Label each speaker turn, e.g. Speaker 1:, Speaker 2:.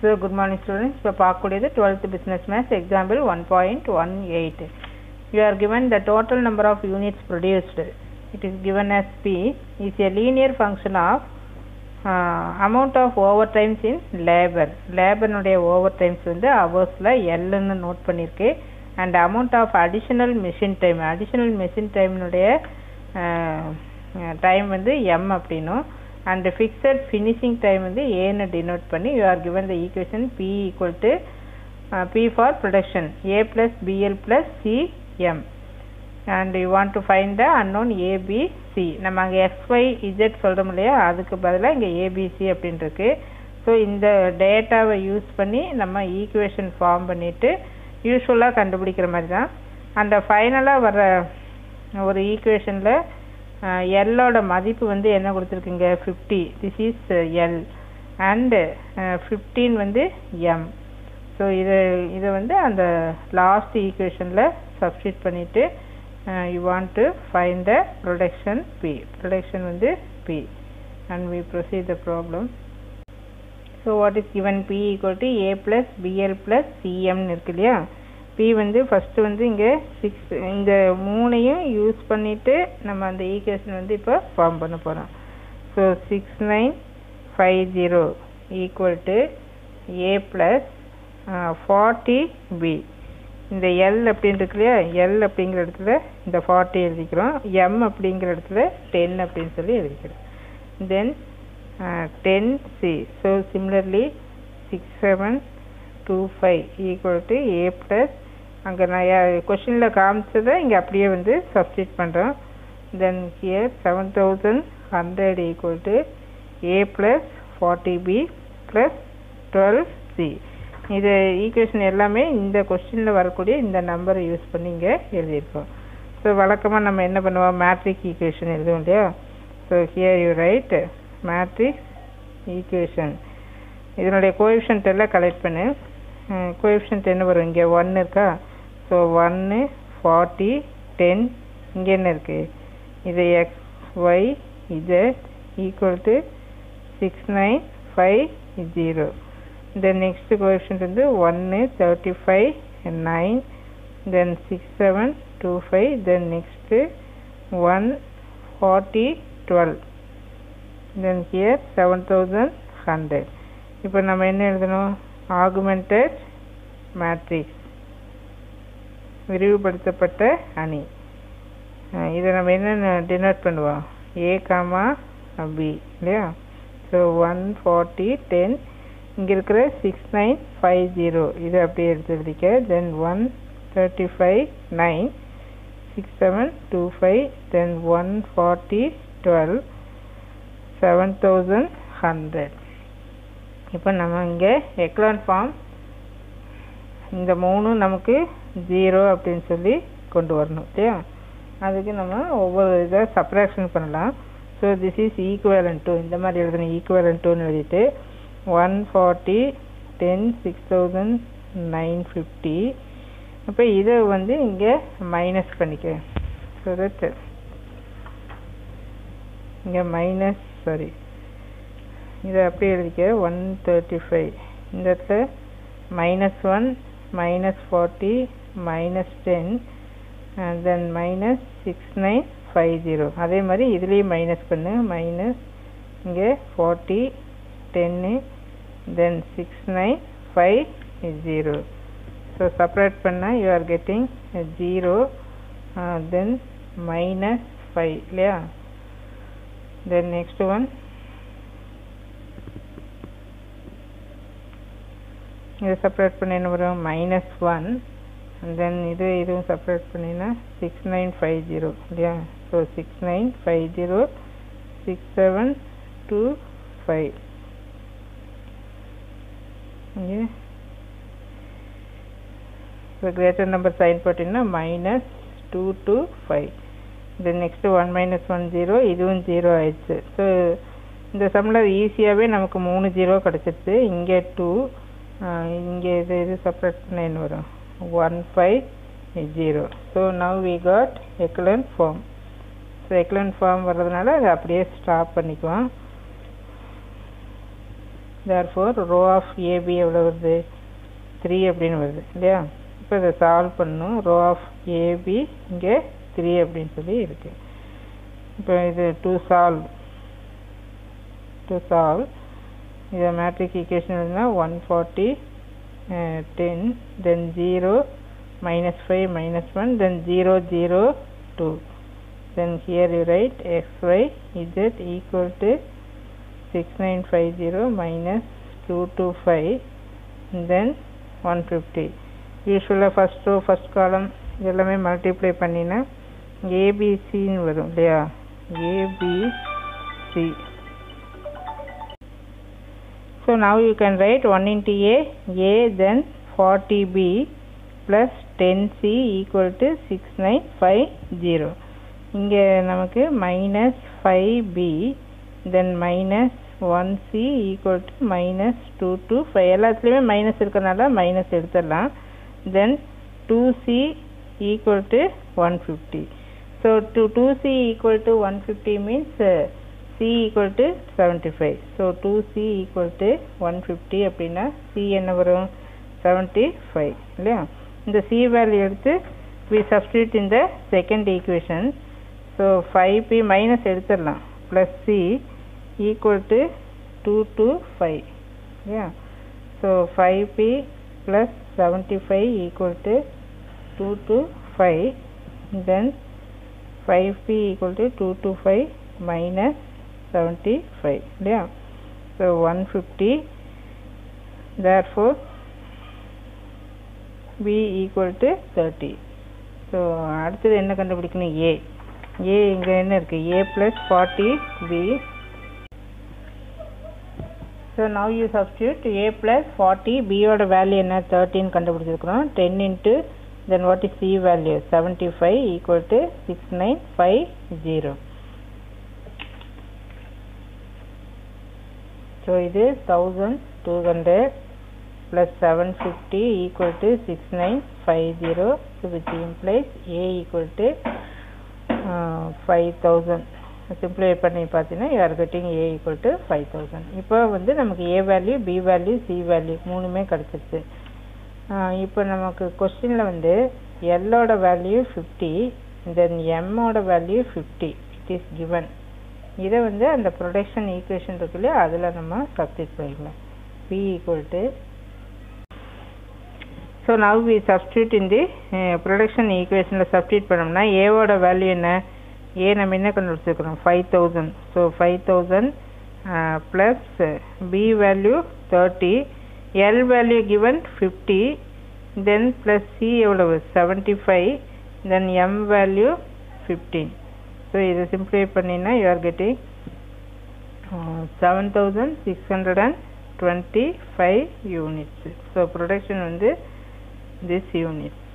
Speaker 1: so good morning students இப்போ பார்க்கக்கூடியது twelfth business maths example one point one eight you are given the total number of units produced it is given as p is a linear function of uh, amount of overtimes in labor லேபர்னுடைய overtimes வந்து ஹவர்ஸில் எல்லுன்னு note பண்ணியிருக்கு and amount of additional machine time additional machine டைம்னுடைய time வந்து M அப்படின்னும் and fixed finishing time வந்து ஏன்னு டினோட் பண்ணி you are given the equation p equal to uh, p for production a plus bl plus c m and you want to find the unknown a b c நம்ம அங்கே X Y Z சொல்கிறோம் இல்லையா அதுக்கு பதிலாக இங்கே ABC அப்படின்னு இருக்கு so இந்த டேட்டாவை யூஸ் பண்ணி நம்ம ஈக்குவேஷன் ஃபார்ம் பண்ணிவிட்டு யூஸ்வலாக கண்டுபிடிக்கிற மாதிரி தான் அந்த ஃபைனலாக வர ஒரு ஈக்குவேஷனில் எல்லோட மதிப்பு வந்து என்ன கொடுத்துருக்குங்க fifty this is L and fifteen வந்து எம் ஸோ இது இதை வந்து அந்த லாஸ்ட் ஈக்குவேஷனில் சப்ஸ்டியூட் பண்ணிவிட்டு you want to find the production P production வந்து P and we proceed the problem so what is given P equal to A plus PL plus சிஎம்னு இருக்கு இல்லையா பி வந்து ஃபஸ்ட்டு வந்து இங்கே சிக்ஸ் இந்த மூணையும் யூஸ் பண்ணிவிட்டு நம்ம அந்த ஈக்குவேஷன் வந்து இப்போ ஃபார்ம் பண்ண போகிறோம் so six nine five zero equal to A plus forty B இந்த எல் அப்படின்னு இருக்கு இல்லையா எல் அப்படிங்கிற இடத்துல இந்த ஃபார்ட்டி எழுதிக்கிறோம் எம் அப்படிங்கிற இடத்துல டென் அப்படின்னு சொல்லி எழுதிக்கிறோம் then ten C so similarly six seven two five equal to A plus அங்கே நான் கொஷினில் காமிச்சதை இங்கே அப்படியே வந்து சப்ஸ்டியூட் பண்ணுறோம் then here seven thousand hundred equal to A plus forty B plus twelve C இது ஈக்குவேஷன் எல்லாமே இந்த கொஸ்டினில் வரக்கூடிய இந்த நம்பரை யூஸ் பண்ணி இங்கே எழுதியிருக்கோம் ஸோ வழக்கமாக நம்ம என்ன பண்ணுவோம் மேட்ரிக் ஈக்குவேஷன் எழுதுவோம் இல்லையா so here you write matrix equation இதனுடைய கோஎஃபிஷியன்ட் எல்லாம் கலெக்ட் பண்ணு கோஎஃபிஷியன்ட் என்ன வரும் இங்கே ஒன்று இருக்கா ஸோ ஒன்று ஃபார்ட்டி டென் இங்கே என்ன இருக்குது இது X Y Z equal to six nine five zero then next coefficient வந்து ஒன்று thirty five nine then six seven two five then next one forty twelve then here seven thousand hundred இப்போ நம்ம என்ன எழுதணும் ஆகுமெண்டட் மேட்ரிக்ஸ் விரிவுபடுத்தப்பட்ட அணி இதை நம்ம என்ன டினோட் பண்ணுவோம் ஏ காமா பி இல்லையா ஸோ ஒன் ஃபார்ட்டி டென் இங்கே இருக்கிற சிக்ஸ் நைன் ஃபைவ் ஜீரோ இது அப்படியே எடுத்து எழுதிக்க then one thirty five nine six seven two five then one forty twelve seven thousand hundred இப்போ நம்ம இங்கே எக்லான் ஃபார்ம் இந்த மூணும் நமக்கு ஜீரோ அப்படின்னு சொல்லி கொண்டு வரணும் இல்லையா அதுக்கு நம்ம ஒவ்வொரு இதை சப்ராக்ஷன் பண்ணலாம் so this is equivalent to இந்த மாதிரி எழுதணும் ஈக்குவலன் டூன்னு எழுதிட்டு one forty ten six thousand nine fifty அப்போ இதை வந்து இங்கே மைனஸ் பண்ணிக்க ஸோ தட் இங்கே மைனஸ் சாரி இதை அப்படியே எழுதிக்க ஒன் தேர்ட்டி ஃபைவ் இந்த இடத்துல minus one minus forty minus ten then minus six nine five zero அதே மாதிரி இதுலேயும் மைனஸ் பண்ணு மைனஸ் இங்கே ஃபார்ட்டி டென்னு then six nine five zero so separate பண்ணால் you are getting zero then minus five இல்லையா தென் நெக்ஸ்ட் ஒன் இதை separate பண்ணி என்ன வரும் மைனஸ் ஒன் தென் இது இதுவும் செப்பரேட் பண்ணினா சிக்ஸ் நைன் ஃபைவ் ஜீரோ இல்லையா so six nine five zero six seven two five இங்கே இப்போ கிரேட்டர் நம்பர் சைன் போட்டிங்கன்னா minus two two five then next one minus one zero இதுவும் ஜீரோ ஆயிடுச்சு ஸோ இந்த சம்மில் ஈஸியாகவே நமக்கு மூணு ஜீரோ கிடச்சிருச்சு இங்கே டூ இங்கே இது இது செப்பரேட் பண்ண என்ன வரும் one five zero so now we got echelon form so echelon form வர்றதுனால அதை அப்படியே ஸ்டாப் பண்ணிக்குவோம் தேர்ஃபோர் ரோ ஆஃப் ஏபி எவ்வளோ வருது த்ரீ அப்படின்னு வருது இல்லையா இப்போ இதை சால்வ் பண்ணணும் ரோ ஆஃப் ஏபி இங்கே த்ரீ அப்படின்னு சொல்லி இருக்கு இப்போ இது டு சால்வ் டு சால்வ் இதை மேட்ரிக் ஈக்குவேஷன் இருந்தால் one forty ten then zero minus 5 minus 1 then 0 0 2 then here you write xy z equal to 6950 minus 225 then 150 usually first row first column எல்லாமே multiply பண்ணினா ஏபிசின்னு வரும் இல்லையா ABC so now you can write 1 into a a then 40b plus 10c equal to 6950 இங்கே நமக்கு minus 5b then minus 1c equal to minus 225 எல்லாத்துலேயுமே minus இருக்கறனால minus எடுத்துடலாம் then 2c equal to 150 so to 2c equal to 150 means uh, c equal to 75 so 2c equal to 150 அப்படின்னா c என்ன வரும் 75 இல்லையா இந்த c வேல்யூ எடுத்து we substitute in the second equation so 5p minus எடுத்துடலாம் plus c equal to 2 to 5 yeah so 5p plus 75 equal to 2 to 5 then 5p equal to 2 to 5 minus 75 yeah so 150 therefore b equal to 30 so அடுத்தது என்ன கண்டுபிடிக்கணும் a a இங்க என்ன இருக்கு a plus 40 b so now you substitute a plus 40 b ஓட value என்ன 13 கண்டுபிடிச்சிருக்கிறோம் 10 into then what is c value 75 equal to 6950 so இது 1200 plus 750 equal to 6950 so which implies a equal to uh, 5000 சிம்பிளை பண்ணி பார்த்தீங்கன்னா you are getting a equal to 5000 இப்போ வந்து நமக்கு a value b value c value மூணுமே கிடச்சிருச்சு இப்போ நமக்கு கொஸ்டினில் வந்து எல்லோட வேல்யூ ஃபிஃப்டி தென் எம்மோட value fifty it is given இதை வந்து அந்த ப்ரொடக்ஷன் ஈக்குவேஷன் இருக்கு இல்லையா அதில் நம்ம சப்ஸ்டிட் பண்ணிக்கலாம் P equal to so now we substitute in the production ஈக்குவேஷனில் சப்ஸ்டியூட் பண்ணோம்னா ஏவோட வேல்யூ என்ன ஏ நம்ம என்ன கண்டுபிடிச்சிருக்கிறோம் five thousand so five thousand plus B value thirty L value given 50 then plus C எவ்வளவு 75 then M value 15 so இதை simplify பண்ணினா you are getting uh, 7625 units so production வந்து this units